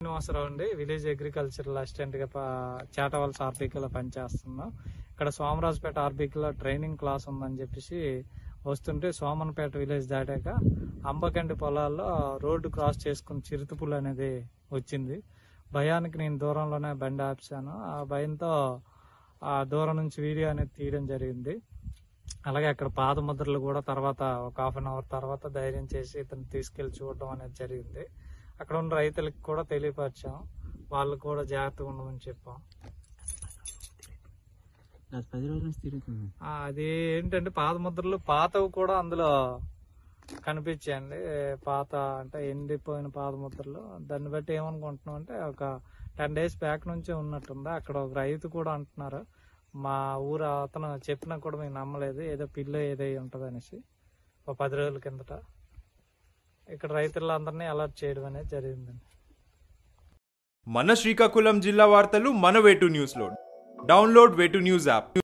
శ్రీనివాసరావు అండి village agricultural assistant గా ప- చాటవలస ఆర్బీకీలో పనిచేస్తున్నాం ఇక్కడ సోమరాజుపేట ఆర్బీకీలో ట్రైనింగ్ క్లాస్ ఉందని చెప్పేసి వస్తుంటే సోమన్పేట విలేజ్ దాటాక అంబకండి పొలాల్లో రోడ్డు క్రాస్ చేసుకుని చిరుతుపులు అనేది వచ్చింది భయానికి నేను దూరంలోనే బండి ఆపిశాను ఆ భయంతో ఆ దూరం నుంచి వీడియో అనేది తీయడం జరిగింది అలాగే అక్కడ పాదముద్రలు కూడా తర్వాత ఒక హాఫ్ అన్ అవర్ తర్వాత ధైర్యం చేసి ఇతను తీసుకెళ్లి చూడడం అనేది జరిగింది అక్కడ ఉన్న రైతులకు కూడా తెలియపరిచాం వాళ్ళు కూడా జాగ్రత్తగా ఉండమని చెప్పాం గత పది రోజుల నుంచి తిరుగుతుంది ఆ, అది ఏంటంటే పాదముద్రలు పాతవి కూడా అందులో కనిపించాయండి పాత అంటే ఎండిపోయిన పాదముద్రలు దాన్ని బట్టి ఏమనుకుంటున్నాం అంటే ఒక టెన్ డేస్ బ్యాక్ నుంచే ఉన్నట్టుంది అక్కడ ఒక రైతు కూడా అంటున్నారు మా ఊరు అతను చెప్పినా కూడా మేము నమ్మలేదు ఏదో పిల్ల ఏదో ఉంటది అనేసి ఒక పది రోజుల కిందట ఇక్కడ రైతులందరినీ అలర్ట్ చేయడం అనేది జరిగిందండి మన శ్రీకాకుళం జిల్లా వార్తలు మన వేటు న్యూస్లో డౌన్లోడ్ వేటు న్యూస్ యాప్